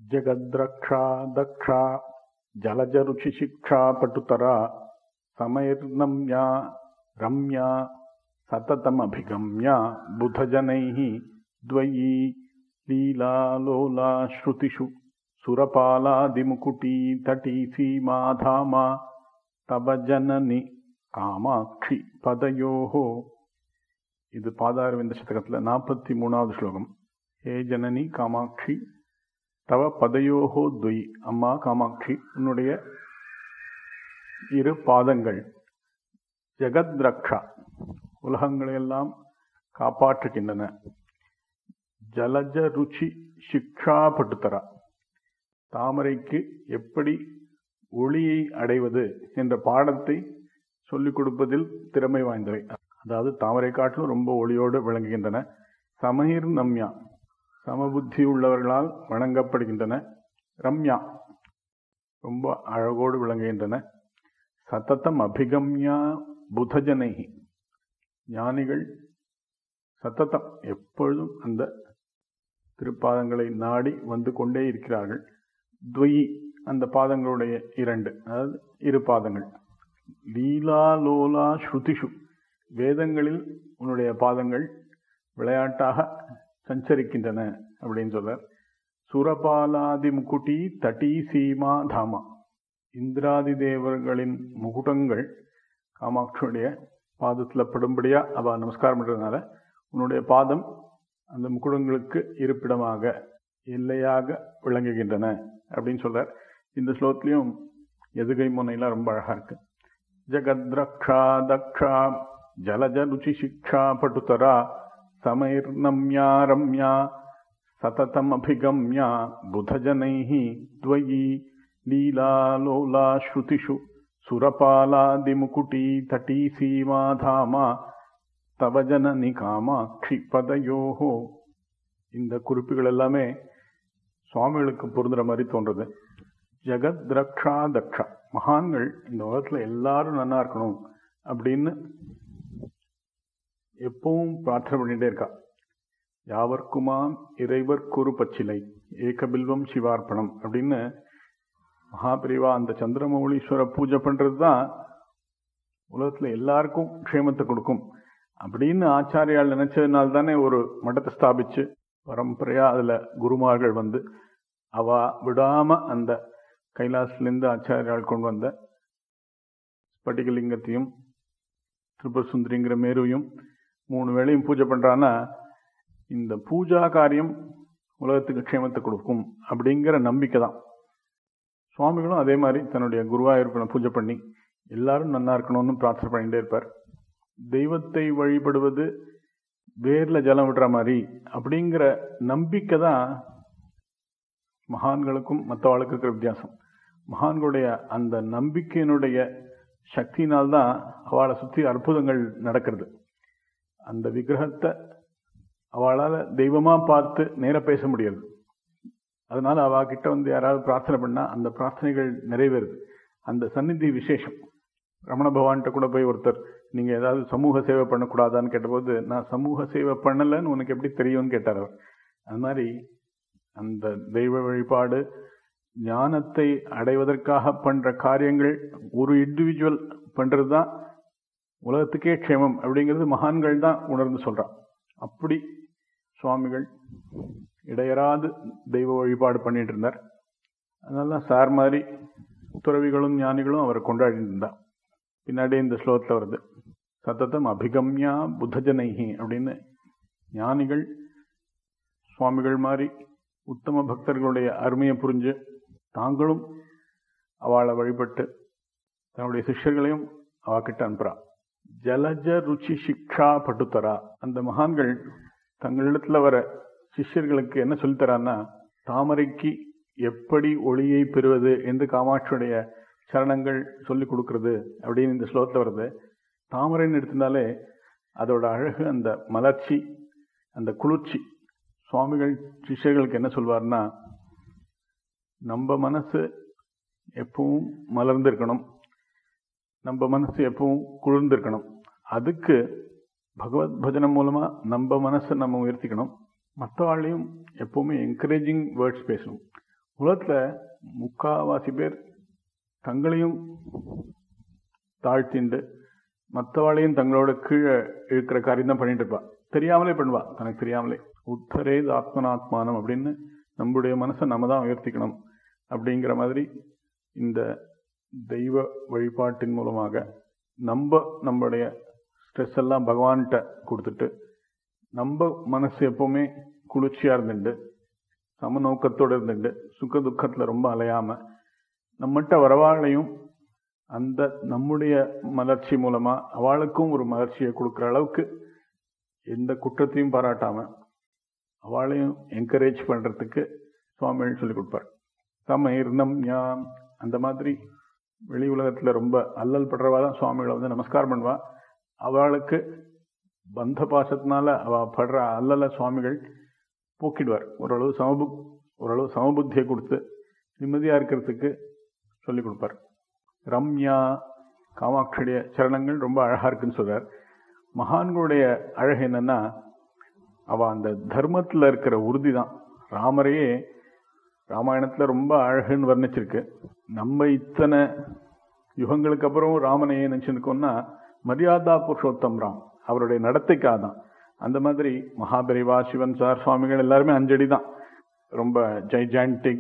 जगद्रक्षा दक्षा जलजरुचिशिक्षा पटुतरा समैर्नम्या रम्या सततमभिगम्या बुधजनैः द्वयी लीलालोला श्रुतिषु सुरपालादिमुकुटी तटी सीमाधामा तव जननि காமாட்சி பதயோஹோ இது பாதாரவிந்த சதகத்தில் நாற்பத்தி மூணாவது ஸ்லோகம் ஹே ஜனனி காமாட்சி தவ பதயோஹோ துய் அம்மா காமாட்சி உன்னுடைய இரு பாதங்கள் ஜெகத் ரக்ஷா உலகங்களையெல்லாம் காப்பாற்றுகின்றன ஜலஜ ருச்சி சிக்ஷா பட்டுத்தரா தாமரைக்கு எப்படி ஒளியை அடைவது என்ற பாடத்தை சொல்லிக் கொடுப்பதில் திறமை வாய்ந்தவை அதாவது தாமரை காட்டிலும் ரொம்ப ஒளியோடு விளங்குகின்றன சமீர் நம்யா சமபுத்தி உள்ளவர்களால் வணங்கப்படுகின்றன ரம்யா ரொம்ப அழகோடு விளங்குகின்றன சத்தத்தம் அபிகம்யா புதஜனை ஞானிகள் சத்தத்தம் எப்பொழுதும் அந்த திருப்பாதங்களை நாடி வந்து கொண்டே இருக்கிறார்கள் துவயி அந்த பாதங்களுடைய இரண்டு அதாவது இரு பாதங்கள் லீலா லோலா ஸ்ருதிஷு வேதங்களில் உன்னுடைய பாதங்கள் விளையாட்டாக சஞ்சரிக்கின்றன அப்படின்னு சொல்றார் சுரபாலாதி முக்குட்டி தட்டி சீமா தாமா இந்திராதி தேவர்களின் முகுட்டங்கள் காமாட்சியுடைய பாதத்தில் படும்படியா அவ நமஸ்காரம் பண்றதுனால உன்னுடைய பாதம் அந்த முக்குடங்களுக்கு இருப்பிடமாக எல்லையாக விளங்குகின்றன அப்படின்னு சொல்றார் இந்த ஸ்லோகத்திலையும் எதுகை முனையெல்லாம் ரொம்ப அழகா இருக்கு ஜகத்ரக்ஷா தக்ஷா ஜலஜ ருச்சி சிக்ஷா பட்டுதரா சமைர்நம்யா ரம்யா சததம் அபிகம்யா புதஜனைः द्वयी लीलालोला श्रुतिषु सुरपालादिमुकुटी तटी सीमा धामा தவ ஜனனி காமாட்சி பதயோஹோ இந்த குறிப்புகள் எல்லாமே சுவாமிகளுக்கு பொருந்துற மாதிரி தோன்றது ஜெகத் ரக்ஷா தக்ஷா மகான்கள் இந்த உலகத்துல எல்லாரும் நல்லா இருக்கணும் அப்படின்னு எப்பவும் பிரார்த்தனை பண்ணிட்டே இருக்கா யாவர்க்குமாம் இறைவர் குரு பச்சிலை ஏகபில்வம் சிவார்ப்பணம் அப்படின்னு மகாபிரிவா அந்த சந்திரமௌலீஸ்வர பூஜை பண்றது தான் உலகத்துல எல்லாருக்கும் க்ஷேமத்தை கொடுக்கும் அப்படின்னு ஆச்சாரியால் நினைச்சதுனால தானே ஒரு மடத்தை ஸ்தாபிச்சு பரம்பரையா அதுல குருமார்கள் வந்து அவ விடாம அந்த கைலாசிலிருந்து ஆச்சாரியால் கொண்டு வந்த ஸ்பட்டிகலிங்கத்தையும் திருப்ப சுந்தரிங்கிற மேருவையும் மூணு வேளையும் பூஜை பண்றான்னா இந்த பூஜா காரியம் உலகத்துக்கு க்ஷேமத்தை கொடுக்கும் அப்படிங்கிற நம்பிக்கை தான் சுவாமிகளும் அதே மாதிரி தன்னுடைய குருவாயூர்ப்பனை பூஜை பண்ணி எல்லாரும் நல்லா இருக்கணும்னு பிரார்த்தனை பண்ணிட்டே இருப்பார் தெய்வத்தை வழிபடுவது வேர்ல ஜலம் விடுற மாதிரி அப்படிங்கிற நம்பிக்கை தான் மகான்களுக்கும் மற்றவாளுக்கு இருக்கிற வித்தியாசம் மகான்களுடைய அந்த நம்பிக்கையினுடைய சக்தியினால்தான் அவளை சுற்றி அற்புதங்கள் நடக்கிறது அந்த விக்கிரகத்தை அவளால் தெய்வமாக பார்த்து நேர பேச முடியாது அதனால அவ கிட்ட வந்து யாராவது பிரார்த்தனை பண்ணா அந்த பிரார்த்தனைகள் நிறைவேறுது அந்த சந்நிதி விசேஷம் ரமண பகவான்கிட்ட கூட போய் ஒருத்தர் நீங்க ஏதாவது சமூக சேவை பண்ணக்கூடாதான்னு கேட்டபோது நான் சமூக சேவை பண்ணலைன்னு உனக்கு எப்படி தெரியும்னு கேட்டார் அவர் அது மாதிரி அந்த தெய்வ வழிபாடு ஞானத்தை அடைவதற்காக பண்ற காரியங்கள் ஒரு இண்டிவிஜுவல் பண்றது தான் உலகத்துக்கே க்ஷேமம் அப்படிங்கிறது மகான்கள் தான் உணர்ந்து சொல்றான் அப்படி சுவாமிகள் இடையராது தெய்வ வழிபாடு பண்ணிட்டு இருந்தார் அதனால சார் மாதிரி துறவிகளும் ஞானிகளும் அவரை கொண்டாடிட்டு இருந்தா பின்னாடி இந்த ஸ்லோகத்தில் வருது சத்தத்தம் அபிகம்யா புத்தஜனைஹி அப்படின்னு ஞானிகள் சுவாமிகள் மாதிரி உத்தம பக்தர்களுடைய அருமையை புரிஞ்சு தாங்களும் அவளை வழிபட்டு தன்னுடைய சிஷ்யர்களையும் அவகிட்ட அனுப்புறா ஜலஜ ருச்சி சிக்ஷா பட்டுத்தரா அந்த மகான்கள் தங்களிடத்துல வர சிஷ்யர்களுக்கு என்ன சொல்லித்தரான்னா தாமரைக்கு எப்படி ஒளியை பெறுவது என்று காமாட்சியுடைய சரணங்கள் சொல்லி கொடுக்கறது அப்படின்னு இந்த ஸ்லோகத்தில் வருது தாமரைன்னு எடுத்திருந்தாலே அதோட அழகு அந்த மலர்ச்சி அந்த குளிர்ச்சி சுவாமிகள் சிஷ்யர்களுக்கு என்ன சொல்வார்னா நம்ம மனசு எப்பவும் மலர்ந்திருக்கணும் நம்ம மனசு எப்பவும் குளிர்ந்திருக்கணும் அதுக்கு பகவத் பஜனம் மூலமா நம்ம மனசை நம்ம உயர்த்திக்கணும் மற்றவாளையும் எப்பவுமே என்கரேஜிங் வேர்ட்ஸ் பேசணும் உலகத்துல முக்காவாசி பேர் தங்களையும் தாழ்த்திண்டு மற்றவாளையும் தங்களோட கீழே இழுக்கிற காரியம் தான் பண்ணிட்டு இருப்பா தெரியாமலே பண்ணுவா தனக்கு தெரியாமலே உத்தரே ஆத்மனாத்மானம் அப்படின்னு நம்முடைய மனசை நம்ம தான் உயர்த்திக்கணும் அப்படிங்கிற மாதிரி இந்த தெய்வ வழிபாட்டின் மூலமாக நம்ம நம்முடைய ஸ்ட்ரெஸ் எல்லாம் பகவான்கிட்ட கொடுத்துட்டு நம்ம மனசு எப்பவுமே குளிர்ச்சியா இருந்துட்டு சமநோக்கத்தோடு இருந்துட்டு சுக துக்கத்துல ரொம்ப அலையாம நம்மகிட்ட வரவாளையும் அந்த நம்முடைய மலர்ச்சி மூலமா அவளுக்கும் ஒரு மலர்ச்சியை கொடுக்குற அளவுக்கு எந்த குற்றத்தையும் பாராட்டாம அவளையும் என்கரேஜ் பண்றதுக்கு சுவாமிகள் சொல்லி கொடுப்பார் சமயர்ணம் ஞான் அந்த மாதிரி வெளி உலகத்துல ரொம்ப அல்லல் படுறவா தான் சுவாமிகளை வந்து நமஸ்காரம் பண்ணுவா அவளுக்கு பந்த பாசத்தினால அவ படுற அல்லல சுவாமிகள் போக்கிடுவார் ஓரளவு சமபு ஓரளவு சமபுத்தியை கொடுத்து நிம்மதியா இருக்கிறதுக்கு சொல்லி கொடுப்பார் ரம்யா காமாட்சியுடைய சரணங்கள் ரொம்ப அழகா இருக்குன்னு சொல்றார் மகான்களுடைய அழகு என்னன்னா அவ அந்த தர்மத்துல இருக்கிற உறுதி தான் ராமரையே ராமாயணத்துல ரொம்ப அழகுன்னு வர்ணிச்சிருக்கு நம்ம இத்தனை யுகங்களுக்கு அப்புறம் ராமனையே நினைச்சிருக்கோம்னா மரியாதா புருஷோத்தம் ராம் அவருடைய நடத்தைக்காக தான் அந்த மாதிரி மகாபெரிவா சிவன் சார் சுவாமிகள் எல்லாருமே அஞ்சடி தான் ரொம்ப ஜைஜான்டிக்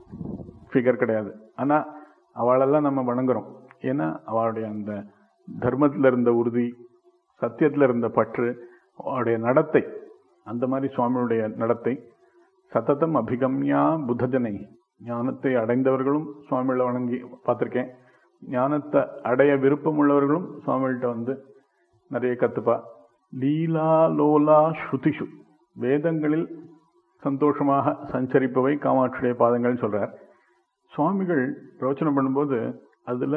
ஃபிகர் கிடையாது ஆனா அவளெல்லாம் நம்ம வணங்குறோம் ஏன்னா அவளுடைய அந்த தர்மத்துல இருந்த உறுதி சத்தியத்துல இருந்த பற்று அவருடைய நடத்தை அந்த மாதிரி சுவாமியுடைய நடத்தை சத்ததம் அபிகம்யா புத்தஜனை ஞானத்தை அடைந்தவர்களும் சுவாமிகளை வணங்கி பார்த்துருக்கேன் ஞானத்தை அடைய விருப்பம் உள்ளவர்களும் சுவாமிகிட்ட வந்து நிறைய கத்துப்பா லீலா லோலா ஸ்ருதிஷு வேதங்களில் சந்தோஷமாக சஞ்சரிப்பவை காமாட்சியுடைய பாதங்கள் சொல்றார் சுவாமிகள் பிரவச்சனம் பண்ணும்போது அதுல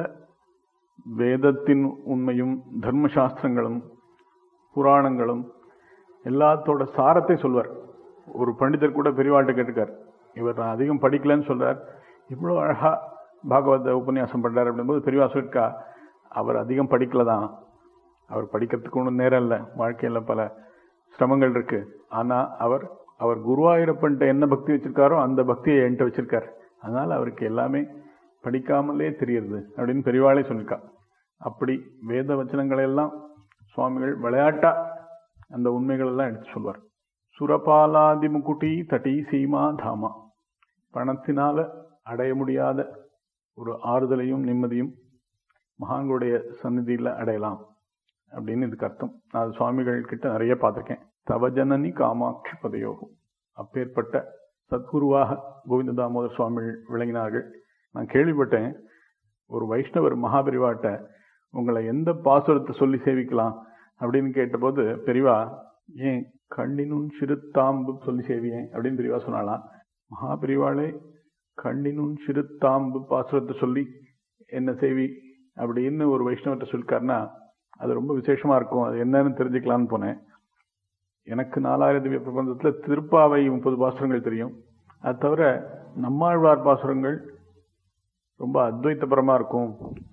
வேதத்தின் உண்மையும் தர்மசாஸ்திரங்களும் புராணங்களும் எல்லாத்தோட சாரத்தை சொல்வார் ஒரு பண்டிதர் கூட பெரியவாள்கிட்ட கேட்டிருக்கார் இவர் நான் அதிகம் படிக்கலன்னு சொல்றார் இவ்வளோ அழகா பாகவத உபன்யாசம் பண்றாரு அப்படின்போது பெரியவா சொல்லிருக்கா அவர் அதிகம் படிக்கல தான் அவர் படிக்கிறதுக்கு ஒன்றும் நேரம் இல்லை வாழ்க்கையில பல சிரமங்கள் இருக்கு ஆனா அவர் அவர் குருவாயூரப்பன்ட்ட என்ன பக்தி வச்சிருக்காரோ அந்த பக்தியை என்கிட்ட வச்சிருக்கார் அதனால அவருக்கு எல்லாமே படிக்காமலே தெரியுது அப்படின்னு பெரியவாளே சொல்லியிருக்கா அப்படி வேத வச்சனங்களை எல்லாம் சுவாமிகள் விளையாட்டா அந்த உண்மைகள் எல்லாம் எடுத்து சொல்வார் சுரபாலாதி முக்குட்டி தட்டி சீமா தாமா பணத்தினால அடைய முடியாத ஒரு ஆறுதலையும் நிம்மதியும் மகான்களுடைய சந்நிதியில் அடையலாம் அப்படின்னு இதுக்கு அர்த்தம் நான் அது சுவாமிகள் கிட்ட நிறைய பார்த்துருக்கேன் தவஜனனி காமாட்சி பதையோகும் அப்பேற்பட்ட சத்குருவாக கோவிந்த தாமோதர் சுவாமிகள் விளங்கினார்கள் நான் கேள்விப்பட்டேன் ஒரு வைஷ்ணவர் மகாபெரிவாட்ட உங்களை எந்த பாசுரத்தை சொல்லி சேவிக்கலாம் அப்படின்னு கேட்டபோது பெரியவா ஏன் கண்ணினும் சிறுத்தாம்பு சொல்லி சேவியேன் அப்படின்னு பெரியவா சொன்னாலாம் மகாபெரிவாளே கண்ணினும் சிறுத்தாம்பு பாசுரத்தை சொல்லி என்ன செய்வி அப்படின்னு ஒரு வைஷ்ணவர்கிட்ட சொல்லிருக்காருன்னா அது ரொம்ப விசேஷமா இருக்கும் அது என்னன்னு தெரிஞ்சுக்கலான்னு போனேன் எனக்கு நாலாயிரம் திவ்ய பிரபந்தத்துல திருப்பாவை முப்பது பாசுரங்கள் தெரியும் அது தவிர நம்மாழ்வார் பாசுரங்கள் ரொம்ப அத்வைத்தபரமா இருக்கும்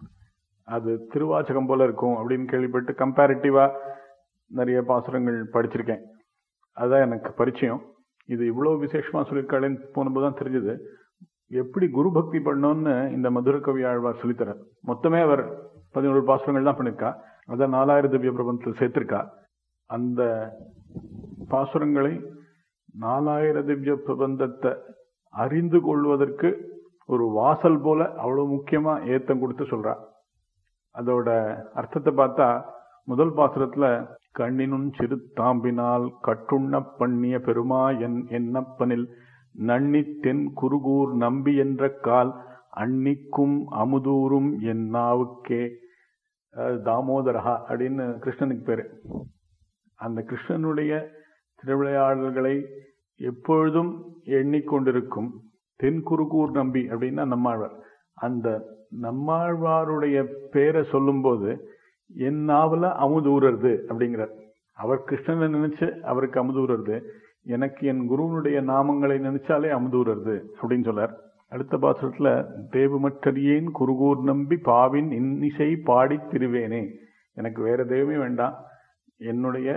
அது திருவாச்சகம் போல இருக்கும் அப்படின்னு கேள்விப்பட்டு கம்பேரிட்டிவா நிறைய பாசுரங்கள் படிச்சிருக்கேன் அதுதான் எனக்கு பரிச்சயம் இது இவ்வளவு விசேஷமா சொல்லியிருக்காளேன்னு போனபோது தான் தெரிஞ்சது எப்படி குரு பக்தி பண்ணோம்னு இந்த மதுர கவி ஆழ்வார் சொல்லித்தரார் மொத்தமே அவர் பதினோரு பாசுரங்கள் தான் பண்ணிருக்கா அதான் நாலாயிரம் திவ்ய பிரபந்தத்தில் சேர்த்திருக்கா அந்த பாசுரங்களை நாலாயிர திவ்ய பிரபந்தத்தை அறிந்து கொள்வதற்கு ஒரு வாசல் போல அவ்வளவு முக்கியமா ஏத்தம் கொடுத்து சொல்றா அதோட அர்த்தத்தை பார்த்தா முதல் பாசுரத்துல கண்ணினும் சிறு தாம்பினால் கட்டுண்ண பண்ணிய பெருமா என் என்னப்பனில் நன்னி தென் குருகூர் நம்பி என்ற கால் அன்னிக்கும் அமுதூரும் என் நாவுக்கே தாமோதரஹா அப்படின்னு கிருஷ்ணனுக்கு பேரு அந்த கிருஷ்ணனுடைய திருவிளையாடல்களை எப்பொழுதும் எண்ணிக்கொண்டிருக்கும் தென் குருகூர் நம்பி அப்படின்னா நம்மாழ்வார் அந்த நம்மாழ்வாருடைய பேரை சொல்லும்போது என் நாவல அமுதூறது அப்படிங்கிறார் அவர் கிருஷ்ணனை நினைச்சு அவருக்கு அமுதூறது எனக்கு என் குருவனுடைய நாமங்களை நினைச்சாலே அமுதூறது அப்படின்னு சொல்லார் அடுத்த பாசுரத்துல தேவமற்றறியேன் குருகூர் நம்பி பாவின் இன்னிசை பாடி திருவேனே எனக்கு வேற தெய்வமே வேண்டாம் என்னுடைய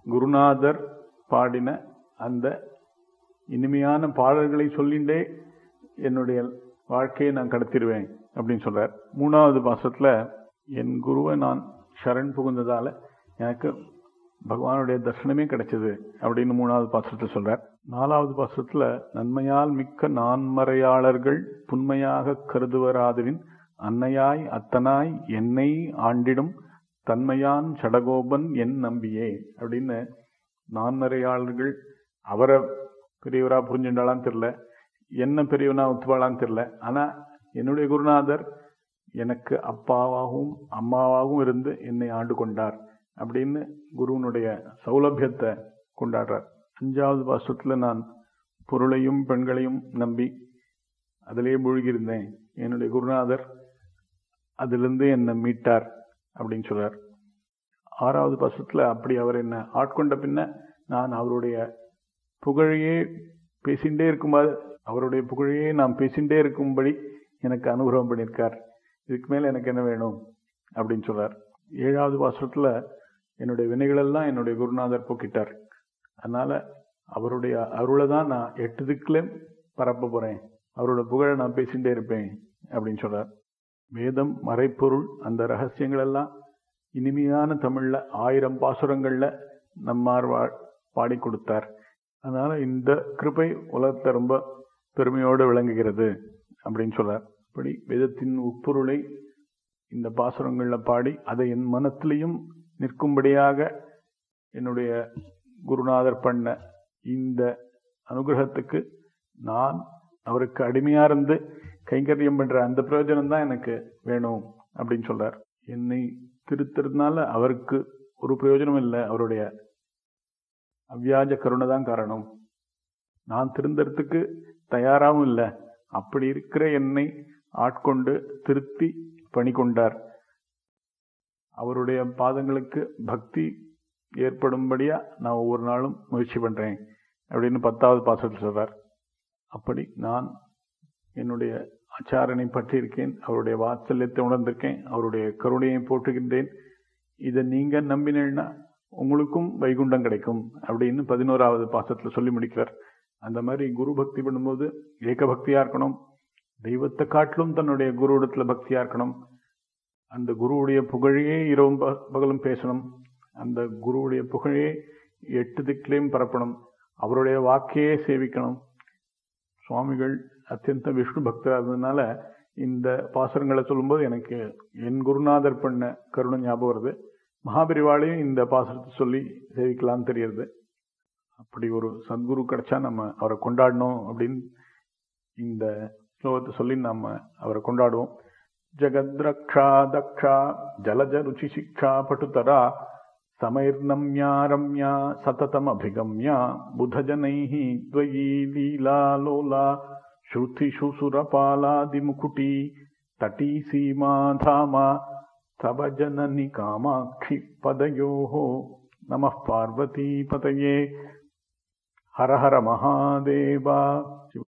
குருநாதர் பாடின அந்த இனிமையான பாடல்களை சொல்லிண்டே என்னுடைய வாழ்க்கையை நான் கடத்திடுவேன் அப்படின்னு சொல்றார் மூணாவது பாசத்துல என் குருவை நான் சரண் புகுந்ததால எனக்கு பகவானுடைய தர்சனமே கிடைச்சது அப்படின்னு மூணாவது பாசுரத்தில் சொல்றார் நாலாவது பாசுரத்துல நன்மையால் மிக்க நான்மறையாளர்கள் புன்மையாக கருதுவராதுவின் அன்னையாய் அத்தனாய் என்னை ஆண்டிடும் தன்மையான் சடகோபன் என் நம்பியே அப்படின்னு நான்மறையாளர்கள் அவரை பெரியவரா புரிஞ்சுட்டாளான்னு தெரியல என்ன பெரியவனா ஒத்துவாளான்னு தெரியல ஆனா என்னுடைய குருநாதர் எனக்கு அப்பாவாகவும் அம்மாவாகவும் இருந்து என்னை ஆண்டு கொண்டார் அப்படின்னு குருவனுடைய சௌலபியத்தை கொண்டாடுறார் அஞ்சாவது பாசத்துல நான் பொருளையும் பெண்களையும் நம்பி அதிலேயே மூழ்கியிருந்தேன் என்னுடைய குருநாதர் அதிலிருந்து என்னை மீட்டார் அப்படின்னு சொல்றார் ஆறாவது பாசத்துல அப்படி அவர் என்ன ஆட்கொண்ட பின்ன நான் அவருடைய புகழையே பேசிண்டே இருக்கும்போது அவருடைய புகழையே நாம் பேசிண்டே இருக்கும்படி எனக்கு அனுகிரகம் பண்ணியிருக்கார் இதுக்கு மேல எனக்கு என்ன வேணும் அப்படின்னு சொல்றார் ஏழாவது பாசுரத்துல என்னுடைய வினைகளெல்லாம் என்னுடைய குருநாதர் போக்கிட்டார் அதனால அவருடைய அருளை தான் நான் எட்டு திக்குல பரப்ப போறேன் அவரோட புகழை நான் பேசிட்டே இருப்பேன் அப்படின்னு சொல்றார் வேதம் மறைப்பொருள் அந்த ரகசியங்கள் எல்லாம் இனிமையான தமிழ்ல ஆயிரம் பாசுரங்கள்ல நம்மார் பாடி கொடுத்தார் அதனால இந்த கிருபை உலகத்தை ரொம்ப பெருமையோடு விளங்குகிறது அப்படின்னு சொல்றார் இப்படி வேதத்தின் உட்பொருளை இந்த பாசுரங்கள்ல பாடி அதை என் மனத்திலையும் நிற்கும்படியாக என்னுடைய குருநாதர் பண்ண இந்த அனுகிரகத்துக்கு நான் அவருக்கு அடிமையா இருந்து கைங்கரியம் பண்ற அந்த பிரயோஜனம் தான் எனக்கு வேணும் அப்படின்னு சொல்றார் என்னை திருத்துறதுனால அவருக்கு ஒரு பிரயோஜனம் இல்லை அவருடைய அவ்வியாஜ கருணை தான் காரணம் நான் திருந்தறதுக்கு தயாராகவும் இல்லை அப்படி இருக்கிற என்னை ஆட்கொண்டு திருத்தி பணி கொண்டார் அவருடைய பாதங்களுக்கு பக்தி ஏற்படும்படியா நான் ஒவ்வொரு நாளும் முயற்சி பண்றேன் அப்படின்னு பத்தாவது பாசத்தில் சொல்றார் அப்படி நான் என்னுடைய ஆச்சாரனை பற்றி இருக்கேன் அவருடைய வாத்சல்யத்தை உணர்ந்திருக்கேன் அவருடைய கருணையை போட்டுகின்றேன் இதை நீங்க நம்பினீங்கன்னா உங்களுக்கும் வைகுண்டம் கிடைக்கும் அப்படின்னு பதினோராவது பாசத்துல சொல்லி முடிக்கிறார் அந்த மாதிரி குரு பக்தி பண்ணும்போது ஏக பக்தியா இருக்கணும் தெய்வத்தை காட்டிலும் தன்னுடைய குரு இடத்துல பக்தியா இருக்கணும் அந்த குருவுடைய புகழையே இரவும் பகலும் பேசணும் அந்த குருவுடைய புகழையே எட்டு திக்கிலையும் பரப்பணும் அவருடைய வாக்கையே சேவிக்கணும் சுவாமிகள் அத்தியந்த விஷ்ணு பக்தராக இருந்ததுனால இந்த பாசுரங்களை சொல்லும்போது எனக்கு என் குருநாதர் பண்ண கருணை ஞாபகம் வருது மகாபெரிவாளையும் இந்த பாசுரத்தை சொல்லி சேவிக்கலாம்னு தெரியுது அப்படி ஒரு சத்குரு கிடைச்சா நம்ம அவரை கொண்டாடணும் அப்படின்னு இந்த ஸ்லோகத்தை சொல்லி நம்ம அவரை கொண்டாடுவோம் ஜகத்ரக்ஷா தக்ஷா ஜலஜ ருச்சி சிக்ஷா பட்டுதரா சமைர்நம்யா ரம்யா சததம் அபிகம்யா புதஜனைः द्वयी लीलालोला श्रुतिषु सुरपालादिमुकुटी तटी सीमा धामा तव जननि कामाक्षि पदयोः नमः पार्वतीपतये हर हर महादेवा